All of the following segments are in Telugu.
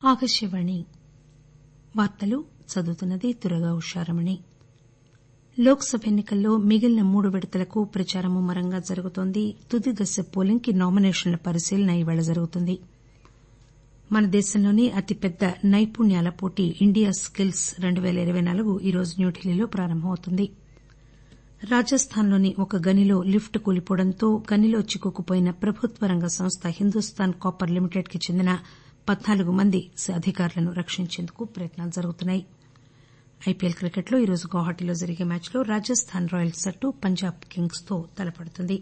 ఆకాశవాణి వార్తలు చదువుతున్నది దుర్గా ఉషారమణి లోక్ సభ ఎన్ని కల్లో మిగిలిన మూడు విడతలకు ప్రచారం ముమ్మరంగా జరుగుతోంది తుది దశ పోలింగ్ కి నామినేషన్ల పరిశీలన ఈరోజు జరుగుతుంది మన దేశంలోనే అతిపెద్ద నైపుణ్యాల పోటీ ఇండియా స్కిల్స్ రెండు పేల ఇరవై నాలుగు ఈరోజు న్యూఢిల్లీలో ప్రారంభమవుతుంది రాజస్థాన్ లోని ఒక గనిలో లిప్ట్ కూలిపోవడంతో గనిలో చిక్కుకుపోయిన ప్రభుత్వ రంగ సంస్థ హిందూస్థాన్ కాపర్ లిమిటెడ్ కి చెందిన పద్నాలుగు మంది అధికారులను రక్షించేందుకు ప్రయత్నాలు జరుగుతున్నాయి ఐపీఎల్ క్రికెట్ లో ఈరోజు గౌహాటీలో జరిగే మ్యాచ్ లో రాజస్థాన్ రాయల్స్ జట్టు పంజాబ్ కింగ్స్ తో తలపడుతుంది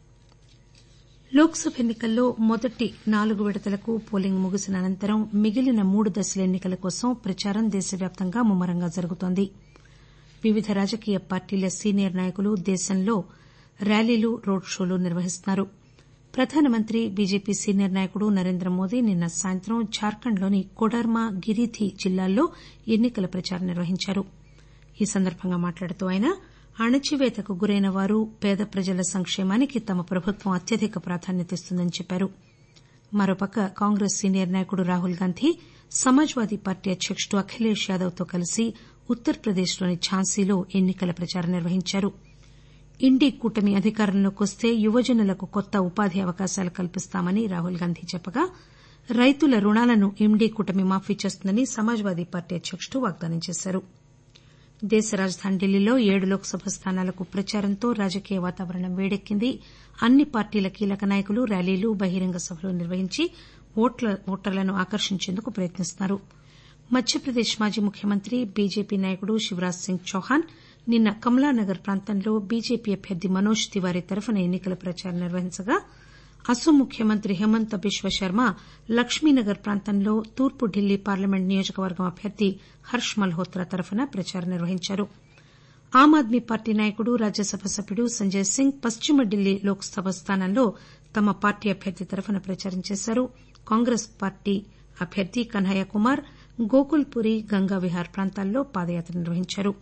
లోక్ సభ ఎన్ని కల్లో మొదటి నాలుగు విడతలకు పోలింగ్ ముగిసిన అనంతరం మిగిలిన మూడు దశల ఎన్ని కల కోసం ప్రచారం దేశవ్యాప్తంగా ముమ్మరంగా జరుగుతోంది వివిధ రాజకీయ పార్టీల సీనియర్ నాయకులు దేశంలో ర్యాలీలు రోడ్ షోలు నిర్వహిస్తున్నారు ప్రధానమంత్రి బీజేపీ సీనియర్ నాయకుడు నరేంద్రమోదీ నిన్న సాయంత్రం జార్ఖండ్ లోని కోడర్మా గిరిధి జిల్లాల్లో ఎన్ని కల ప్రచారం నిర్వహించారు ఈ సందర్బంగా మాట్లాడుతూ ఆయన అణచివేతకు గురైన వారు పేద ప్రజల సంక్షేమానికి తమ ప్రభుత్వం అత్యధిక ప్రాధాన్యతనిస్తుందని చెప్పారు మరోపక్క కాంగ్రెస్ సీనియర్ నాయకుడు రాహుల్ గాంధీ సమాజ్ వాదీ పార్టీ అధ్యకుడు అఖిలేష్ యాదవ్ తో కలిసి ఉత్తరప్రదేశ్ లోని ఝాన్సీలో ఎన్ని కల ప్రచారం నిర్వహించారు ఇండీ కూటమి అధికారంలోకి వస్తే యువజనులకు కొత్త ఉపాధి అవకాశాలు కల్పిస్తామని రాహుల్ గాంధీ చెప్పగా రైతుల రుణాలను ఇండీ కూటమి మాఫీ చేస్తుందని సమాజ్ వాదీ పార్టీ అధ్యకుడు వాగ్దానం చేశారు దేశ రాజధాని ఢిల్లీలో ఏడు లోక్ సభ స్థానాలకు ప్రచారంతో రాజకీయ వాతావరణం వేడెక్కింది అన్ని పార్టీల కీలక నాయకులు ర్యాలీలు బహిరంగ సభలు నిర్వహించి ఓటర్లను ఆకర్షించేందుకు ప్రయత్నిస్తున్నారు మధ్యప్రదేశ్ మాజీ ముఖ్యమంత్రి బీజేపీ నాయకుడు శివరాజ్ సింగ్ చౌహాన్ నిన్న కమలానగర్ ప్రాంతంలో బీజేపీ అభ్యర్థి మనోజ్ తివారీ తరఫున ఎన్ని కల ప్రచారం నిర్వహించగా అస్పోం ముఖ్యమంత్రి హిమంత బిశ్వ శర్మ లక్ష్మీనగర్ ప్రాంతంలో తూర్పు ఢిల్లీ పార్లమెంట్ నియోజకవర్గం అభ్యర్థి హర్ష్ మల్హోత్రా తరఫున ప్రచారం నిర్వహించారు ఆమ్ ఆద్మీ పార్టీ నాయకుడు రాజ్యసభ సభ్యుడు సంజయ్ సింగ్ పశ్చిమ ఢిల్లీ లోక్ సభ స్థానంలో తమ పార్టీ అభ్యర్థి తరఫున ప్రచారం చేశారు కాంగ్రెస్ పార్టీ అభ్యర్థి కన్హయ్య కుమార్ గోకుల్పురి గంగావిహార్ ప్రాంతాల్లో పాదయాత్ర నిర్వహించారు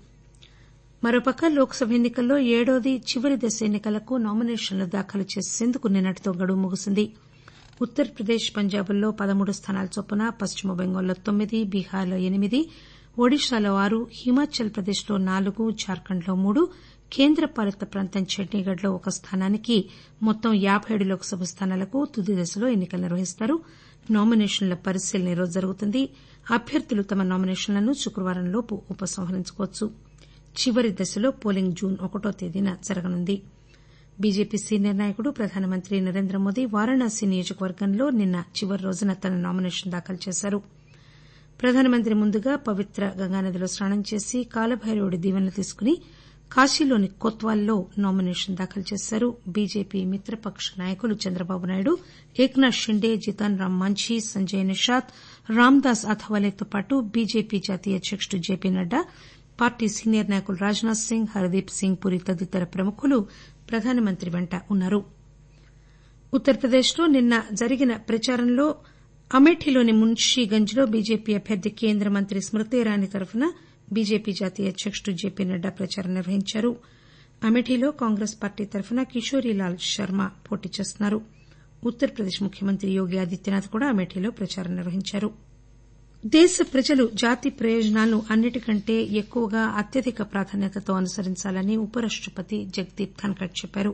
మరోపక్క లోక్ సభ ఎన్ని కల్లో ఏడోది చివరి దశ ఎన్ని కలకు నామినేషన్లు దాఖలు చేసేందుకు నిన్నటితో గడువు ముగిసింది ఉత్తరప్రదేశ్ పంజాబ్ల్లో పదమూడు స్థానాల చొప్పున పశ్చిమ బెంగాల్లో తొమ్మిది బీహార్లో ఎనిమిది ఒడిశాలో ఆరు హిమాచల్ ప్రదేశ్లో నాలుగు జార్ఖండ్లో మూడు కేంద్రపాలిత ప్రాంతం చండీగఢ్లో ఒక స్థానానికి మొత్తం యాబై ఏడు లోక్ సభ స్థానాలకు తుది దశలో ఎన్ని కలు నిర్వహిస్తారు నామినేషన్ల పరిశీలన ఈరోజు జరుగుతుంది అభ్యర్థులు తమ నామినేషన్లను శుక్రవారంలోపు ఉపసంహరించుకోవచ్చు చివరి దశలో పోలింగ్ జూన్ ఒకటో తేదీన జరగనుంది బీజేపీ సీనియర్ నాయకుడు ప్రధానమంత్రి నరేంద్రమోదీ వారణాసి నియోజకవర్గంలో నిన్న చివరి రోజున తన నామినేషన్ దాఖలు చేశారు ప్రధానమంత్రి ముందుగా పవిత్ర గంగానదిలో స్నానం చేసి కాలభైరవుడి దీవెనలు తీసుకుని కాశీలోని కొత్వాల్లో నామినేషన్ దాఖలు చేశారు బీజేపీ మిత్రపక్ష నాయకులు చంద్రబాబు నాయుడు ఏక్నాథ్ షిండే జితన్ రామ్ మాంఝీ సంజయ్ నిషాద్ రామ్దాస్ అథవాలేతో పాటు బీజేపీ జాతీయ అధ్యకుడు జేపీ నడ్డా పార్టీ సీనియర్ నాయకులు రాజ్నాథ్ సింగ్ హర్దీప్ సింగ్ పురి తదితర ప్రముఖులు ప్రధానమంత్రి వెంట ఉన్నారు ఉత్తరప్రదేశ్లో నిన్న జరిగిన ప్రచారంలో అమేఠీలోని మున్షీగంజ్ లో బీజేపీ అభ్యర్థి కేంద్ర మంత్రి స్మృతి ఇరానీ తరఫున బీజేపీ జాతీయ అధ్యకుడు జేపీ నడ్డా ప్రచారం నిర్వహించారు అమేఠీలో కాంగ్రెస్ పార్టీ తరఫున కిషోరీలాల్ శర్మ పోటీ చేస్తున్నారు ఉత్తరప్రదేశ్ ముఖ్యమంత్రి యోగి ఆదిత్యనాథ్ కూడా అమేఠీలో ప్రచారం నిర్వహించారు దేశ ప్రజలు జాతి ప్రయోజనాలను అన్నిటికంటే ఎక్కువగా అత్యధిక ప్రాధాన్యతతో అనుసరించాలని ఉపరాష్టపతి జగదీప్ ధన్కర్ చెప్పారు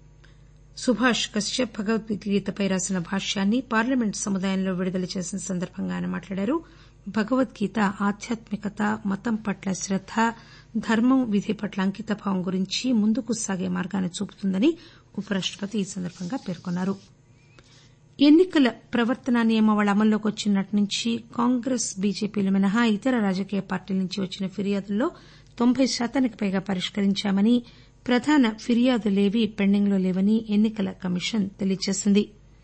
సుభాష్ కశ్యప్ భగవద్గీతపై రాసిన భాష్యాన్ని పార్లమెంట్ సముదాయంలో విడుదల చేసిన సందర్బంగా ఆయన మాట్లాడారు భగవద్గీత ఆధ్యాత్మికత మతం పట్ల శ్రద్ద ధర్మం విధి పట్ల అంకితభావం గురించి ముందుకు సాగే మార్గాన్ని చూపుతుందని ఉపరాష్టపతి ఈ సందర్బంగా పేర్కొన్నారు ఎన్ని కల ప్రవర్తనా నియమావళి అమల్లోకి వచ్చినటి నుంచి కాంగ్రెస్ బీజేపీలు మినహా ఇతర రాజకీయ పార్టీల నుంచి వచ్చిన ఫిర్యాదుల్లో తొంబై శాతానికి పైగా పరిష్కరించామని ప్రధాన ఫిర్యాదులేవీ పెండింగ్లో లేవని ఎన్ని కల కమిషన్ తెలియజేసింది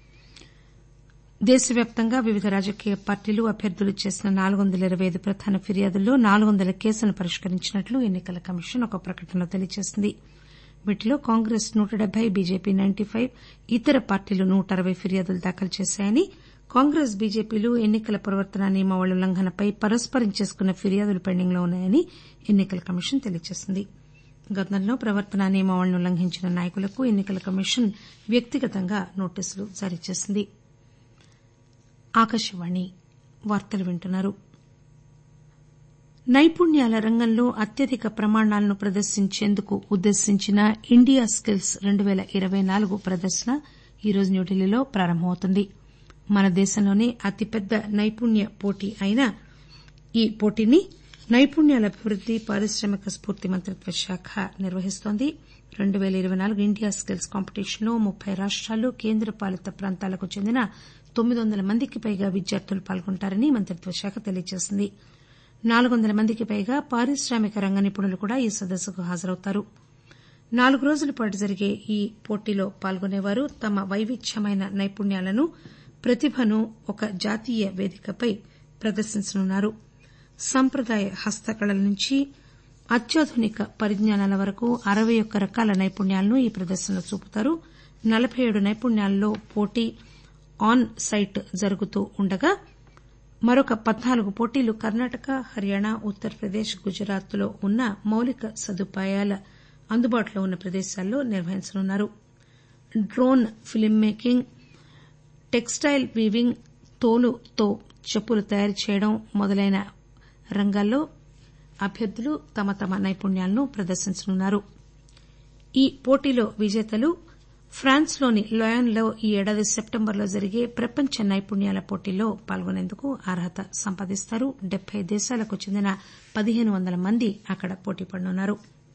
దేశవ్యాప్తంగా వివిధ రాజకీయ పార్టీలు అభ్యర్థులు చేసిన నాలుగు వందల ఇరవై ఐదు ప్రధాన ఫిర్యాదుల్లో నాలుగు వందల కేసులను పరిష్కరించినట్లు ఎన్ని కల కమిషన్ ఒక ప్రకటనలో తెలియజేసింది వీటిలో కాంగ్రెస్ నూట డెబ్బై బీజేపీ నైంటీ ఫైవ్ ఇతర పార్టీలు నూట అరవై ఫిర్యాదులు దాఖలు చేశాయని కాంగ్రెస్ బీజేపీలు ఎన్ని కల ప్రవర్తనా నియమావళి ఉల్లంఘనపై పరస్పరం చేసుకున్న ఫిర్యాదులు పెండింగ్లో ఉన్నాయని ఎన్ని కల కమిషన్ తెలియజేసింది గతంలో ప్రవర్తనా నియమావళిని ఉల్లంఘించిన నాయకులకు ఎన్ని కల కమిషన్ వ్యక్తిగతంగా నోటీసులు జారీ చేసింది నైపుణ్యాల రంగంలో అత్యధిక ప్రమాణాలను ప్రదర్శించేందుకు ఉద్దేశించిన ఇండియా స్కిల్స్ రెండు పేల ఇరవై నాలుగు ప్రదర్శన ఈరోజు న్యూఢిల్లీలో ప్రారంభమవుతుంది మన దేశంలోనే అతిపెద్ద నైపుణ్య పోటీ అయిన ఈ పోటీని నైపుణ్యాలభివృద్ది పారిశ్రామిక స్పూర్తి మంత్రిత్వ శాఖ నిర్వహిస్తోంది రెండు పేల ఇరవై నాలుగు ఇండియా స్కిల్స్ కాంపిటీషన్ లో ముప్పై రాష్టాలు కేంద్రపాలిత ప్రాంతాలకు చెందిన తొమ్మిది వందల మందికి పైగా విద్యార్థులు పాల్గొంటారని మంత్రిత్వ శాఖ తెలియజేసింది నాలుగు వందల మందికి పైగా పారిశ్రామిక రంగ నిపుణులు కూడా ఈ సదస్సుకు హాజరవుతారు నాలుగు రోజుల పాటు జరిగే ఈ పోటీలో పాల్గొనేవారు తమ వైవిధ్యమైన నైపుణ్యాలను ప్రతిభను ఒక జాతీయ వేదికపై ప్రదర్శించనున్నారు సంప్రదాయ హస్తకళల నుంచి అత్యాధునిక పరిజ్ఞానాల వరకు అరవై ఒక్క రకాల నైపుణ్యాలను ఈ ప్రదర్శనలో చూపుతారు నలబై ఏడు నైపుణ్యాల్లో పోటీ ఆన్ సైట్ జరుగుతూ ఉండగా మరొక పద్నాలుగు పోటీలు కర్ణాటక హర్యానా ఉత్తరప్రదేశ్ గుజరాత్ లో ఉన్న మౌలిక సదుపాయాలు అందుబాటులో ఉన్న ప్రదేశాల్లో నిర్వహించనున్నారు drone film making textile weaving తోలుతో చెప్పులు తయారు చేయడం మొదలైన రంగాల్లో అభ్యర్థులు తమ తమ నైపుణ్యాలను ప్రదర్శించనున్నారు ఈ పోటీలో విజేతలు ఫ్రాన్స్ లోని లయన్ లో ఈ ఏడాది సెప్టెంబర్లో జరిగే ప్రపంచ నైపుణ్యాల పోటీల్లో పాల్గొనేందుకు అర్హత సంపాదిస్తారు డెబ్బై దేశాలకు చెందిన పదిహేను వందల మంది అక్కడ పోటీపడనున్నారు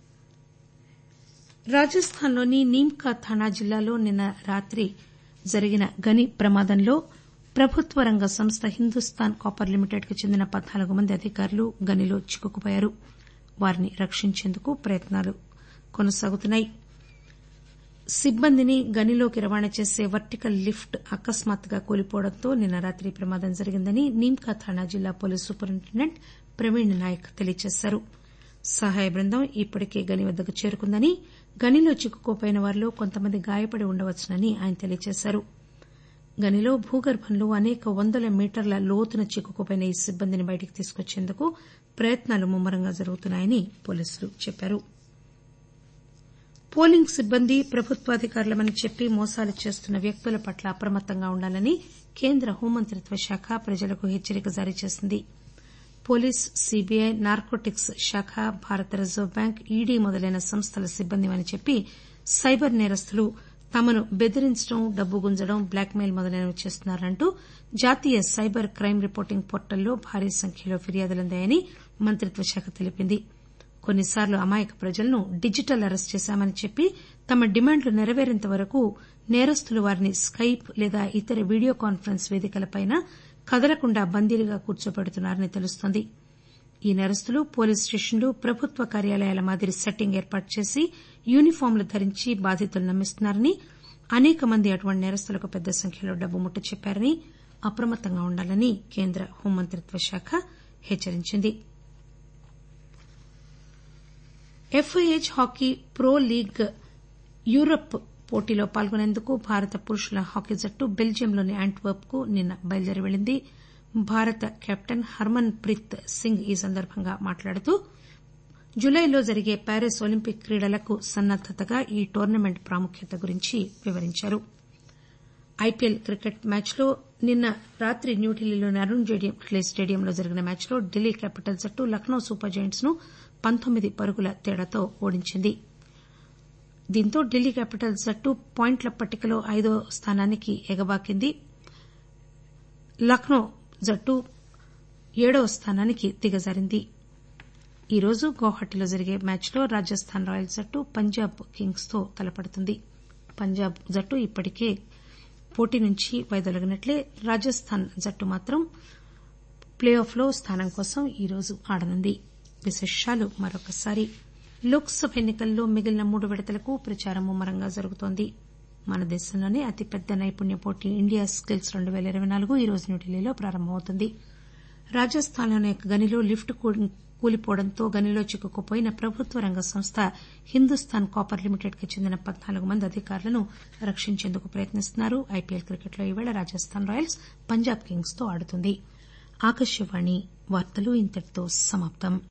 రాజస్థాన్ లోని నీమ్కా థానా జిల్లాలో నిన్న రాత్రి జరిగిన గని ప్రమాదంలో ప్రభుత్వ రంగ సంస్థ హిందూస్థాన్ కాపర్ లిమిటెడ్ కు చెందిన పద్నాలుగు మంది అధికారులు గనిలో చిక్కుకుపోయారు వారిని రక్షించేందుకు ప్రయత్నాలు కొనసాగుతున్నాయి సిబ్బందిని గనిలోకి రవాణా చేసే వర్టికల్ లిఫ్ట్ అకస్మాత్తుగా కూలిపోవడంతో నిన్న రాత్రి ఈ ప్రమాదం జరిగిందని నీమ్కా థానా జిల్లా పోలీస్ సూపరింటెండెంట్ ప్రవీణ్ నాయక్ తెలియజేశారు సహాయ బృందం ఇప్పటికే గని వద్దకు చేరుకుందని గనిలో చిక్కుకుపోయిన వారిలో కొంతమంది గాయపడి ఉండవచ్చునని ఆయన తెలియజేశారు గనిలో భూగర్భంలో అనేక వందల మీటర్ల లోతున చిక్కుకుపోయిన ఈ సిబ్బందిని బయటకు తీసుకొచ్చేందుకు ప్రయత్నాలు ముమ్మరంగా జరుగుతున్నాయని పోలీసులు చెప్పారు పోలింగ్ సిబ్బంది ప్రభుత్వాధికారులమని చెప్పి మోసాలు చేస్తున్న వ్యక్తుల పట్ల అప్రమత్తంగా ఉండాలని కేంద్ర హోంమంత్రిత్వ శాఖ ప్రజలకు హెచ్చరిక జారీ చేసింది పోలీస్ సీబీఐ నార్కోటిక్స్ శాఖ భారత రిజర్వు బ్యాంక్ ఈడీ మొదలైన సంస్థల సిబ్బందివని చెప్పి సైబర్ నేరస్తులు తమను బెదిరించడం డబ్బు గుంజడం బ్లాక్ మెయిల్ మొదలైనవి చేస్తున్నారంటూ జాతీయ సైబర్ క్రైమ్ రిపోర్టింగ్ పోర్టల్లో భారీ సంఖ్యలో ఫిర్యాదులందాయని మంత్రిత్వ శాఖ తెలిపింది కొన్నిసార్లు అమాయక ప్రజలను డిజిటల్ అరెస్ట్ చేశామని చెప్పి తమ డిమాండ్లు నెరవేరేంత వరకు నేరస్తులు వారిని స్కైప్ లేదా ఇతర వీడియో కాన్పరెన్స్ వేదికలపై కదలకుండా బందీలుగా కూర్చోబెడుతున్నారని తెలుస్తోంది ఈ నేరస్తులు పోలీస్ స్టేషన్లు ప్రభుత్వ కార్యాలయాల మాదిరి సెట్టింగ్ ఏర్పాటు చేసి యూనిఫాంలు ధరించి బాధితులను నమ్మిస్తున్నారని అనేక మంది అటువంటి నేరస్తులకు పెద్ద సంఖ్యలో డబ్బు ముట్టచెప్పారని అప్రమత్తంగా ఉండాలని కేంద్ర హోంమంత్రిత్వ శాఖ హెచ్చరించింది FIH hockey pro league Europe పోటీలో పాల్గొనేందుకు భారత పురుషుల హాకీ జట్టు బెల్జియంలోని యాంట్వర్ప్ కు నిన్న బయలుదేరి పెళ్లింది భారత కెప్టెన్ హర్మన్ ప్రీత్ సింగ్ ఈ సందర్బంగా మాట్లాడుతూ జులైలో జరిగే ప్యారిస్ ఒలింపిక్ క్రీడలకు సన్నద్దతగా ఈ టోర్నమెంట్ ప్రాముఖ్యత గురించి వివరించారు ఐపీఎల్ క్రికెట్ మ్యాచ్లో నిన్న రాత్రి న్యూఢిల్లీలోని అరుణ్ జైట్లీ స్టేడియంలో జరిగిన మ్యాచ్లో ఢిల్లీ క్యాపిటల్స్ జట్టు లక్నో సూపర్ జెయింట్స్ ను పంతొమ్మిది పరుగుల తేడాతో ఓడించింది దీంతో ఢిల్లీ క్యాపిటల్స్ జట్టు పాయింట్ల పట్టికలో ఐదో స్థానానికి ఎగబాకింది లక్నో జట్టు ఏడవ స్థానానికి దిగజారింది ఈరోజు గౌహటిలో జరిగే మ్యాచ్లో రాజస్థాన్ రాయల్స్ జట్టు పంజాబ్ కింగ్స్ తో తలపడుతుంది పంజాబ్ జట్టు ఇప్పటికే పోటీ నుంచి వైదొలగినట్లే రాజస్థాన్ జట్టు మాత్రం ప్లే ఆఫ్ లో స్థానం కోసం ఈరోజు ఆడనుంది విశేషాలు మరొకసారి లోక్ సభ ఎన్నికల్లో మిగిలిన మూడు విడతలకు ప్రచారం ముమ్మరంగా జరుగుతోంది మన దేశంలోనే అతిపెద్ద నైపుణ్య పోటీ ఇండియా స్కిల్స్ రెండు పేల ఇరవై నాలుగు ఈరోజు న్యూఢిల్లీలో ప్రారంభమవుతుంది రాజస్థాన్లోని ఒక గనిలో లిఫ్ట్ కూలిపోవడంతో గనిలో చిక్కుకుపోయిన ప్రభుత్వ రంగ సంస్థ హిందూస్థాన్ కాపర్ లిమిటెడ్ కి చెందిన పద్నాలుగు మంది అధికారులను రక్షించేందుకు ప్రయత్నిస్తున్నారు ఐపీఎల్ క్రికెట్లో ఈవేళ రాజస్థాన్ రాయల్స్ పంజాబ్ కింగ్స్ తో ఆడుతుంది ఆకాశవాణి వార్తలు ఇంతటితో సమాప్తం